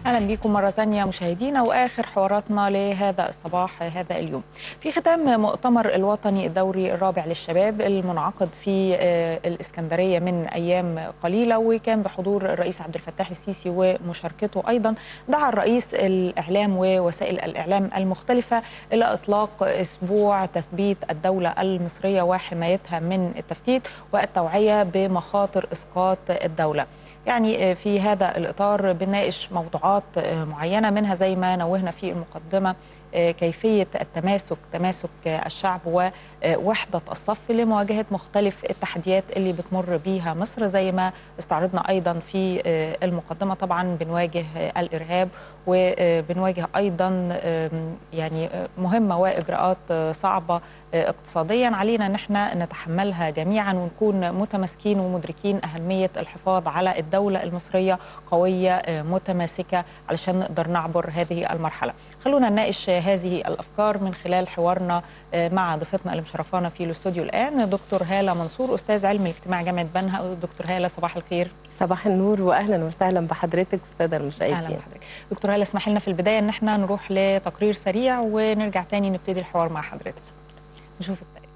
اهلا بكم مره ثانيه مشاهدينا واخر حواراتنا لهذا الصباح هذا اليوم. في ختام مؤتمر الوطني الدوري الرابع للشباب المنعقد في الاسكندريه من ايام قليله وكان بحضور الرئيس عبد الفتاح السيسي ومشاركته ايضا دعا الرئيس الاعلام ووسائل الاعلام المختلفه الى اطلاق اسبوع تثبيت الدوله المصريه وحمايتها من التفتيت والتوعيه بمخاطر اسقاط الدوله. يعني في هذا الإطار بنناقش موضوعات معينة منها زي ما نوهنا في المقدمة كيفية التماسك تماسك الشعب ووحدة الصف لمواجهة مختلف التحديات اللي بتمر بيها مصر زي ما استعرضنا أيضا في المقدمة طبعا بنواجه الإرهاب وبنواجه أيضا يعني مهمة وإجراءات صعبة اقتصاديا علينا ان احنا نتحملها جميعا ونكون متماسكين ومدركين اهميه الحفاظ على الدوله المصريه قويه متماسكه علشان نقدر نعبر هذه المرحله. خلونا نناقش هذه الافكار من خلال حوارنا مع ضيفتنا اللي مشرفانا في الاستوديو الان دكتور هاله منصور استاذ علم الاجتماع جامعه بنها دكتور هاله صباح الخير. صباح النور واهلا وسهلا بحضرتك والساده المشاهدين. اهلا بحضرتك. دكتور هاله اسمح لنا في البدايه ان احنا نروح لتقرير سريع ونرجع تاني نبتدي الحوار مع حضرتك. نشوف التقرير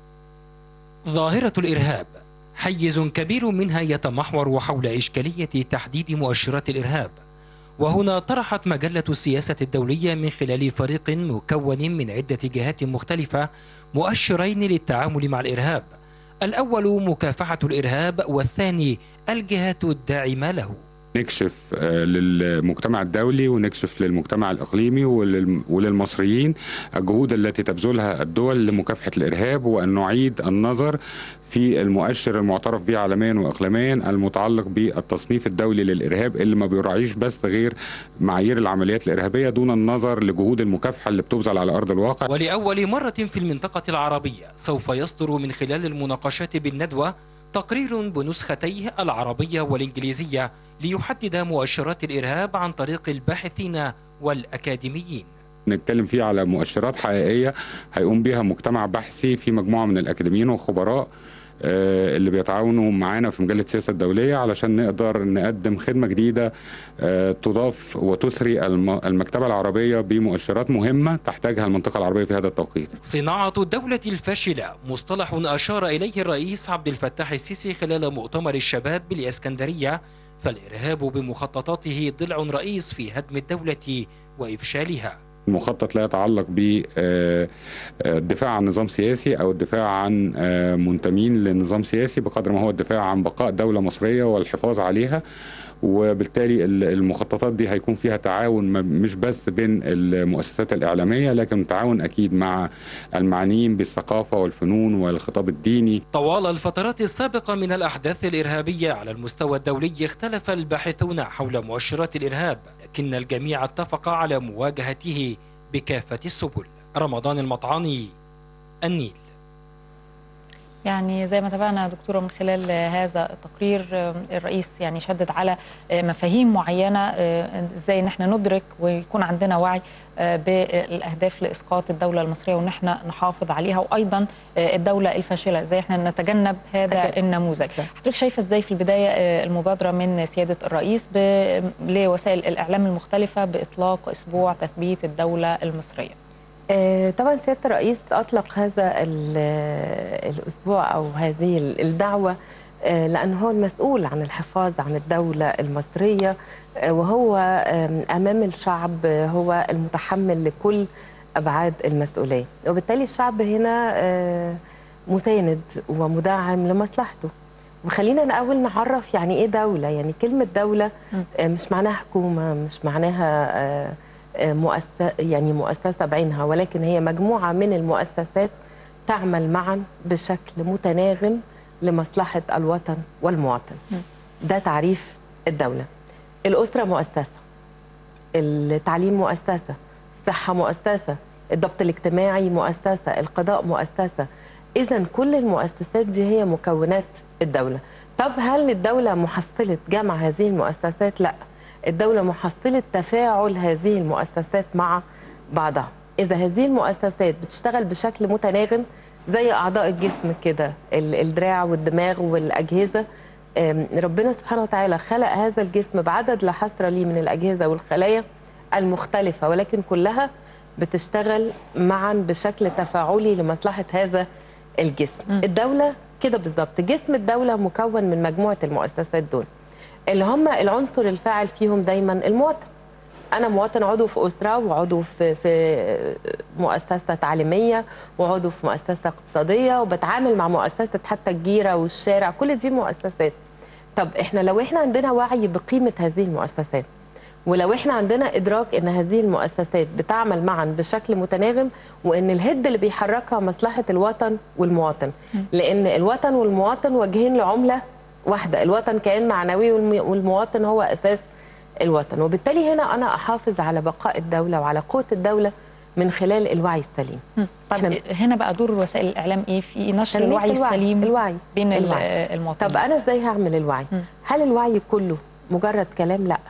ظاهرة الإرهاب حيز كبير منها يتمحور حول إشكالية تحديد مؤشرات الإرهاب وهنا طرحت مجلة السياسة الدولية من خلال فريق مكون من عدة جهات مختلفة مؤشرين للتعامل مع الإرهاب الأول مكافحة الإرهاب والثاني الجهات الداعمة له نكشف للمجتمع الدولي ونكشف للمجتمع الإقليمي وللمصريين الجهود التي تبذلها الدول لمكافحة الإرهاب وأن نعيد النظر في المؤشر المعترف به عالميا وإقليميا المتعلق بالتصنيف الدولي للإرهاب اللي ما بيراعيش بس غير معايير العمليات الإرهابية دون النظر لجهود المكافحة اللي بتبذل على أرض الواقع ولأول مرة في المنطقة العربية سوف يصدر من خلال المناقشات بالندوة تقرير بنسختيه العربية والإنجليزية ليحدد مؤشرات الإرهاب عن طريق الباحثين والأكاديميين نتكلم فيه على مؤشرات حقيقية هيقوم بها مجتمع بحثي في مجموعة من الأكاديميين والخبراء اللي بيتعاونوا معانا في مجلة السياسة الدولية علشان نقدر نقدم خدمة جديدة تضاف وتثري المكتبة العربية بمؤشرات مهمة تحتاجها المنطقة العربية في هذا التوقيت صناعة الدولة الفاشلة مصطلح أشار إليه الرئيس عبد الفتاح السيسي خلال مؤتمر الشباب بالإسكندرية فالإرهاب بمخططاته ضلع رئيس في هدم الدولة وإفشالها المخطط لا يتعلق بالدفاع عن نظام سياسي او الدفاع عن منتمين لنظام سياسي بقدر ما هو الدفاع عن بقاء دوله مصريه والحفاظ عليها وبالتالي المخططات دي هيكون فيها تعاون مش بس بين المؤسسات الإعلامية لكن تعاون أكيد مع المعنيين بالثقافة والفنون والخطاب الديني طوال الفترات السابقة من الأحداث الإرهابية على المستوى الدولي اختلف الباحثون حول مؤشرات الإرهاب لكن الجميع اتفق على مواجهته بكافة السبل رمضان المطعاني النيل يعني زي ما تابعنا دكتوره من خلال هذا التقرير الرئيس يعني شدد على مفاهيم معينه ازاي ان احنا ندرك ويكون عندنا وعي بالاهداف لاسقاط الدوله المصريه وان احنا نحافظ عليها وايضا الدوله الفاشله ازاي احنا نتجنب هذا أكيد. النموذج حضرتك شايفه ازاي في البدايه المبادره من سياده الرئيس لوسائل الاعلام المختلفه باطلاق اسبوع تثبيت الدوله المصريه طبعا سياده الرئيس اطلق هذا الاسبوع او هذه الدعوه لانه هو المسؤول عن الحفاظ عن الدوله المصريه وهو امام الشعب هو المتحمل لكل ابعاد المسؤوليه وبالتالي الشعب هنا مساند ومدعم لمصلحته وخلينا الاول نعرف يعني ايه دوله يعني كلمه دوله مش معناها حكومه مش معناها مؤسسة يعني مؤسسة بعينها ولكن هي مجموعة من المؤسسات تعمل معا بشكل متناغم لمصلحة الوطن والمواطن ده تعريف الدولة الأسرة مؤسسة التعليم مؤسسة الصحة مؤسسة الضبط الاجتماعي مؤسسة القضاء مؤسسة إذا كل المؤسسات دي هي مكونات الدولة طب هل الدولة محصلة جمع هذه المؤسسات؟ لأ الدولة محصلة تفاعل هذه المؤسسات مع بعضها إذا هذه المؤسسات بتشتغل بشكل متناغم زي أعضاء الجسم كده الدراع والدماغ والأجهزة آم، ربنا سبحانه وتعالى خلق هذا الجسم بعدد لا حصر ليه من الاجهزه والخلايا المختلفه ولكن كلها بتشتغل معا بشكل تفاعلي لمصلحه هذا الجسم مم. الدوله كده بالظبط جسم الدوله مكون من مجموعه المؤسسات دول اللي هم العنصر الفاعل فيهم دايما المواطن انا مواطن عضو في اسره وعضو في في مؤسسه تعليميه وعضو في مؤسسه اقتصاديه وبتعامل مع مؤسسه حتى الجيره والشارع كل دي مؤسسات طب احنا لو احنا عندنا وعي بقيمه هذه المؤسسات ولو احنا عندنا ادراك ان هذه المؤسسات بتعمل معا بشكل متناغم وان الهد اللي بيحركها مصلحه الوطن والمواطن لان الوطن والمواطن وجهين لعمله واحده الوطن كيان معنوي والم- والمواطن هو اساس الوطن وبالتالي هنا انا احافظ على بقاء الدوله وعلى قوه الدوله من خلال الوعي السليم مم. طب إحنا- هنا بقى دور وسائل الاعلام ايه في نشر تنمية الوعي السليم الوعي بين ال- الوعي. المواطنين طب انا ازاي هعمل الوعي مم. هل الوعي كله مجرد كلام لا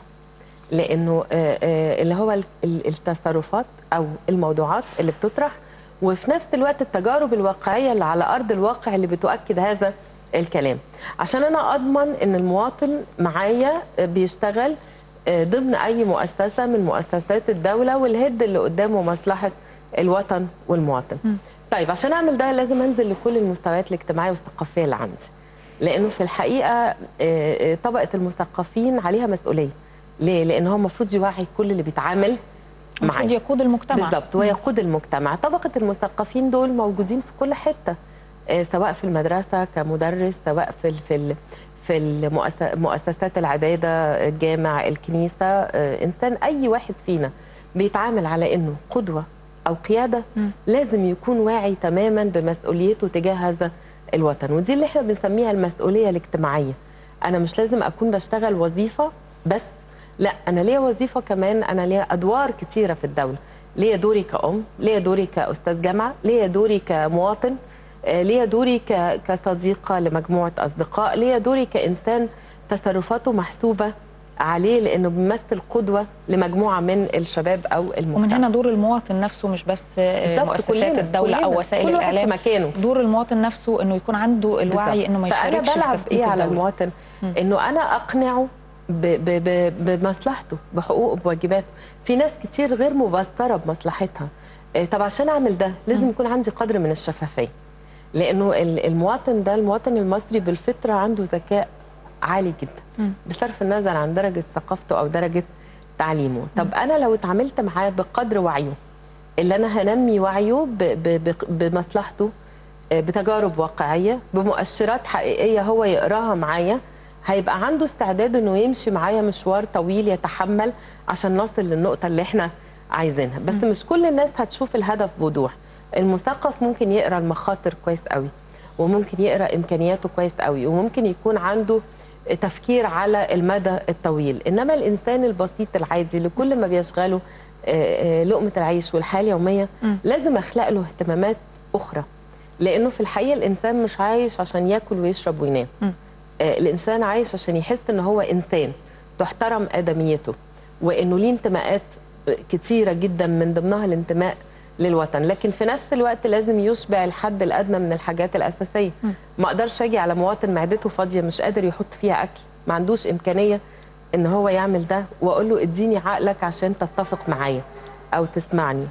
لانه آه، آه، اللي هو ال- ال- التصرفات او الموضوعات اللي بتطرح وفي نفس الوقت التجارب الواقعيه اللي على ارض الواقع اللي بتؤكد هذا الكلام عشان انا اضمن ان المواطن معايا آه، بيشتغل آه، ضمن اي مؤسسه من مؤسسات الدوله والهد اللي قدامه مصلحه الوطن والمواطن مم. طيب عشان اعمل ده لازم انزل لكل المستويات الاجتماعيه والثقافيه اللي عندي لانه في الحقيقه آه، آه، طبقه المثقفين عليها مسؤوليه ليه لان هو المفروض يوعي كل اللي بيتعامل المفروض معاه يقود المجتمع بالظبط ويقود المجتمع طبقه المثقفين دول موجودين في كل حته آه، سواء في المدرسه كمدرس سواء في ال- في ال- في المؤس- مؤسسات العباده الجامع الكنيسه آه، انسان اي واحد فينا بيتعامل على انه قدوه او قياده مم. لازم يكون واعي تماما بمسؤوليته تجاه هذا الوطن ودي اللي احنا بنسميها المسؤوليه الاجتماعيه انا مش لازم اكون بشتغل وظيفه بس لا انا ليا وظيفه كمان انا ليا ادوار كتيره في الدوله ليا دوري كأم ليا دوري كأستاذ جامعة ليا دوري كمواطن آه، ليا دوري ك- كصديقة لمجموعة أصدقاء ليا دوري كإنسان تصرفاته محسوبة عليه لأنه بيمثل قدوة لمجموعة من الشباب أو المجتمع ومن هنا دور المواطن نفسه مش بس آه، بالظبط، مؤسسات كلنا- الدوله كلنا. او وسائل كل واحد في الاعلام مكانه دور المواطن نفسه انه يكون عنده الوعي بالظبط. انه ما فانا يشاركش في بلعب تخطيط ايه على الدولة. المواطن مم. انه انا اقنعه ب ب ب بمصلحته بحقوقه بواجباته في ناس كتير غير مبصره بمصلحتها إيه، طب عشان اعمل ده لازم مم. يكون عندي قدر من الشفافيه لانه ال- المواطن ده المواطن المصري بالفطره عنده ذكاء عالي جدا مم. بصرف النظر عن درجه ثقافته او درجه تعليمه طب انا لو اتعاملت معاه بقدر وعيه اللي انا هنمي وعيه ب ب ب بمصلحته آه، بتجارب واقعيه بمؤشرات حقيقيه هو يقراها معايا هيبقى عنده استعداد انه يمشي معايا مشوار طويل يتحمل عشان نصل للنقطه اللي احنا عايزينها بس مش كل الناس هتشوف الهدف بوضوح المثقف ممكن يقرا المخاطر كويس قوي وممكن يقرا امكانياته كويس قوي وممكن يكون عنده تفكير على المدى الطويل انما الانسان البسيط العادي اللي كل ما بيشغله آه، آه، لقمه العيش والحياه اليوميه مم. لازم اخلق له اهتمامات اخرى لانه في الحقيقه الانسان مش عايش عشان ياكل ويشرب وينام مم. آه، الانسان عايش عشان يحس ان هو انسان تحترم ادميته وانه ليه انتماءات كتيره جدا من ضمنها الانتماء للوطن لكن في نفس الوقت لازم يشبع الحد الادنى من الحاجات الاساسيه مم. ما اقدرش اجي على مواطن معدته فاضيه مش قادر يحط فيها اكل ما عندوش امكانيه ان هو يعمل ده واقول له اديني عقلك عشان تتفق معايا او تسمعني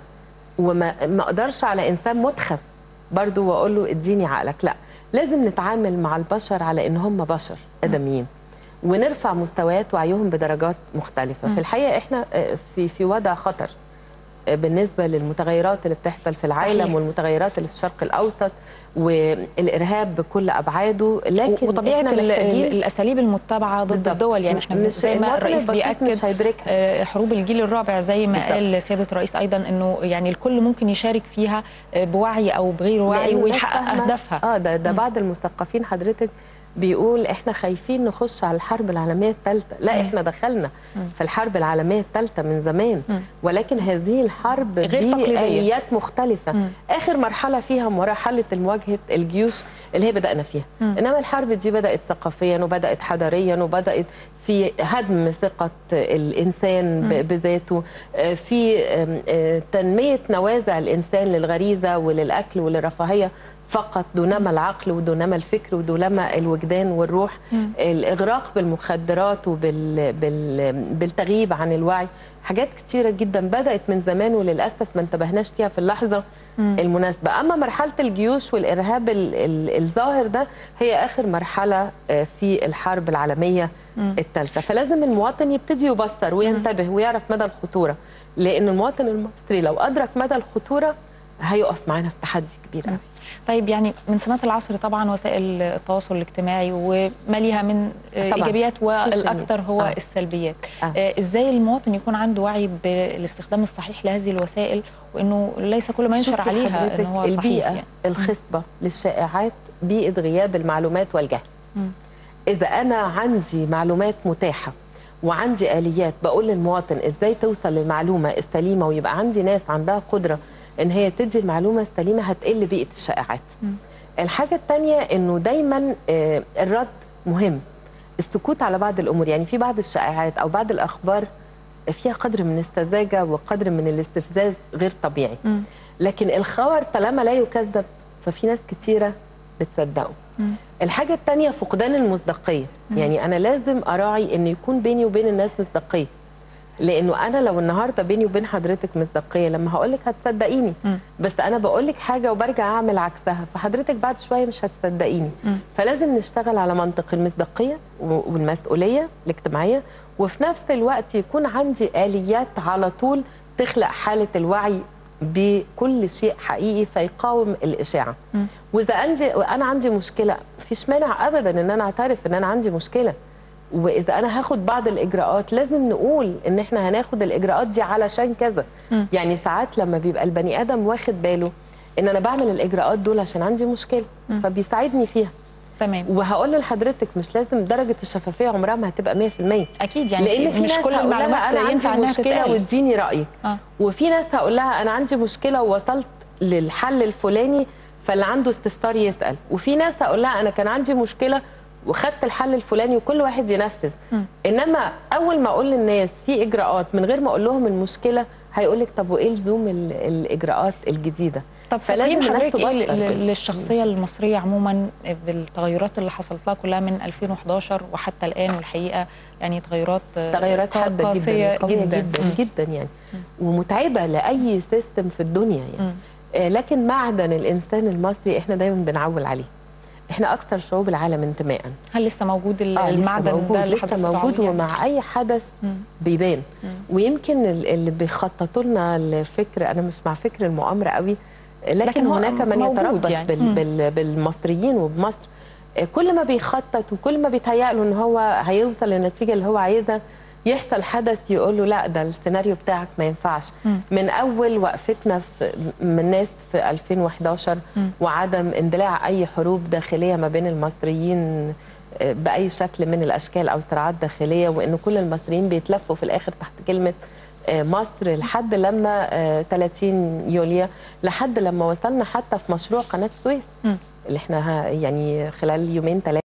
وما ما اقدرش على انسان متخب برضو واقول له اديني عقلك لا لازم نتعامل مع البشر على ان هم بشر ادميين ونرفع مستويات وعيهم بدرجات مختلفه مم. في الحقيقه احنا آه، في في وضع خطر آه، بالنسبه للمتغيرات اللي بتحصل في العالم صحيح. والمتغيرات اللي في الشرق الاوسط والارهاب بكل ابعاده لكن وطبيعه احنا ال- ال- محتاجين الاساليب المتبعه ضد بالظبط. الدول يعني احنا مش زي ما المواطن الرئيس البسيط بياكد مش هيدركها آه، حروب الجيل الرابع زي ما بالظبط. قال سياده الرئيس ايضا انه يعني الكل ممكن يشارك فيها آه، بوعي او بغير وعي لأن الناس ويحقق فاهمة- اهدافها اه ده ده مم. بعض المثقفين حضرتك بيقول احنا خايفين نخش على الحرب العالميه الثالثه لا مم. احنا دخلنا مم. في الحرب العالميه الثالثه من زمان مم. ولكن هذه الحرب غير تقليدية. بآليات مختلفة مم. آخر مرحلة فيها مرحلة مواجهة الجيوش اللي هي بدأنا فيها مم. إنما الحرب دي بدأت ثقافيا وبدأت حضاريا وبدأت في هدم ثقة الإنسان مم. ب- بذاته آه، في آم، آه، تنمية نوازع الإنسان للغريزة وللأكل وللرفاهية فقط دونما العقل ودونما الفكر ودونما الوجدان والروح مم. الاغراق بالمخدرات وبال بال بالتغييب عن الوعي حاجات كتيره جدا بدات من زمان وللاسف ما انتبهناش ليها في اللحظه مم. المناسبه اما مرحله الجيوش والارهاب ال ال الظاهر ده هي اخر مرحله آه، في الحرب العالميه مم. الثالثه فلازم المواطن يبتدي يبصر وينتبه ويعرف مدى الخطوره لان المواطن المصري لو ادرك مدى الخطوره هيقف معانا في تحدي كبير قوي طيب يعني من سمات العصر طبعا وسائل التواصل الاجتماعي وما ليها من آه، طبعاً. ايجابيات السوشيال والاكثر هو آه. السلبيات آه. آه، ازاي المواطن يكون عنده وعي بالاستخدام الصحيح لهذه الوسائل وانه ليس كل ما ينشر شوفي عليها حضرتك ان هو صحيح البيئة يعني. الخصبة للشائعات بيئة غياب المعلومات والجهل مم. إذا أنا عندي معلومات متاحة وعندي آليات بقول للمواطن إزاي توصل للمعلومة السليمة ويبقى عندي ناس عندها قدرة إن هي تدي المعلومة السليمة هتقل بيئة الشائعات مم. الحاجة التانية إنه دايما آه، الرد مهم السكوت على بعض الأمور يعني في بعض الشائعات أو بعض الأخبار فيها قدر من السذاجة وقدر من الاستفزاز غير طبيعي مم. لكن الخبر طالما لا يكذب ففي ناس كتيرة بتصدقه مم. الحاجة التانية فقدان المصداقية يعني أنا لازم أراعي أن يكون بيني وبين الناس مصداقية لأنه أنا لو النهاردة بيني وبين حضرتك مصداقية لما هقولك هتصدقيني مم. بس أنا بقولك حاجة وبرجع أعمل عكسها فحضرتك بعد شوية مش هتصدقيني مم. فلازم نشتغل على منطق المصداقية و- والمسؤولية الاجتماعية وفي نفس الوقت يكون عندي آليات على طول تخلق حالة الوعي بكل شيء حقيقي فيقاوم الإشاعة مم. وإذا عندي أنا عندي مشكلة فيش مانع أبدا إن أنا أعترف إن أنا عندي مشكلة وإذا أنا هاخد بعض الإجراءات لازم نقول إن إحنا هناخد الإجراءات دي علشان كذا مم. يعني ساعات لما بيبقى البني آدم واخد باله إن أنا بعمل الإجراءات دول عشان عندي مشكلة مم. فبيساعدني فيها تمام وهقول لحضرتك مش لازم درجه الشفافيه عمرها ما هتبقى 100% اكيد يعني لان في مش ناس كل هقول لها المعلومات انا عندي ينفع انها مشكله تتقال. واديني رايك اه وفي ناس هقول لها انا عندي مشكله ووصلت للحل الفلاني فاللي عنده استفسار يسال وفي ناس هقول لها انا كان عندي مشكله وخدت الحل الفلاني وكل واحد ينفذ مم. انما اول ما اقول للناس في اجراءات من غير ما اقول لهم المشكله هيقول لك طب وايه لزوم ال- الاجراءات الجديده طب فلازم تقييم الناس حضرتك ايه تبصر ل- بال- للشخصيه المصريه عموما بالتغيرات اللي حصلت لها كلها من 2011 وحتى الان والحقيقه يعني تغيرات آه، تغيرات قا- حاده قاسيه جدا قويه جدا مم. جدا, يعني ومتعبه لاي سيستم في الدنيا يعني مم. آه، لكن معدن الانسان المصري احنا دايما بنعول عليه احنا اكثر شعوب العالم انتماء هل لسه موجود ال- آه، لسه المعدن موجود ده اللي لسه حضرتك موجود بتعمليه؟ ومع اي حدث مم. بيبان مم. ويمكن ال- اللي بيخططوا لنا الفكر انا مش مع فكر المؤامره قوي لكن, لكن هو هناك من موجود يتربص يعني. بال مم. بال بالمصريين وبمصر آه، كل ما بيخطط وكل ما بيتهيأ له ان هو هيوصل للنتيجه اللي هو عايزها يحصل حدث يقول له لا ده السيناريو بتاعك ما ينفعش مم. من اول وقفتنا في من ناس في 2011 مم. وعدم اندلاع اي حروب داخليه ما بين المصريين آه، باي شكل من الاشكال او صراعات داخليه وان كل المصريين بيتلفوا في الاخر تحت كلمه آه، مصر لحد لما آه، 30 يوليو لحد لما وصلنا حتى في مشروع قناه السويس مم. اللي احنا ها- يعني خلال يومين ثلاثه